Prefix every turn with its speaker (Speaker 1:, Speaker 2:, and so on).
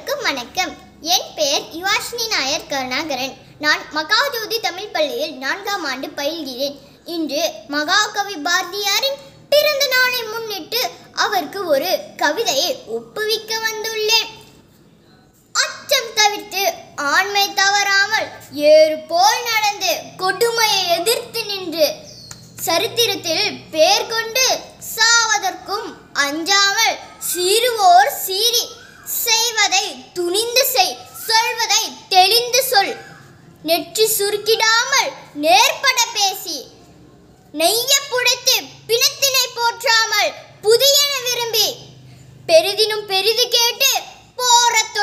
Speaker 1: அனைவருக்கும் வணக்கம் என் பெயர் யுவாஷினி நாயர் கருணாகரன் நான் மகாஜோதி தமிழ் பள்ளியில் நான்காம் ஆண்டு பயில்கிறேன் இன்று மகாகவி பாரதியாரின் பிறந்த நாளை முன்னிட்டு அவருக்கு ஒரு கவிதையை ஒப்புவிக்க வந்துள்ளேன் அச்சம் தவிர்த்து ஆண்மை தவறாமல் ஏறு போல் நடந்து கொடுமையை எதிர்த்து நின்று சரித்திரத்தில் பேர் கொண்டு சாவதற்கும் அஞ்சாமல் சீருவோர் சீறி செய்வதை துணிந்து செய் சொல்வதை தெளிந்து சொல் நெற்றி சுருக்கிடாமல் நேர்பட பேசி நெய்ய புடைத்து பிணத்தினை போற்றாமல் புதியன விரும்பி பெரிதினும் பெரிது கேட்டு போரத்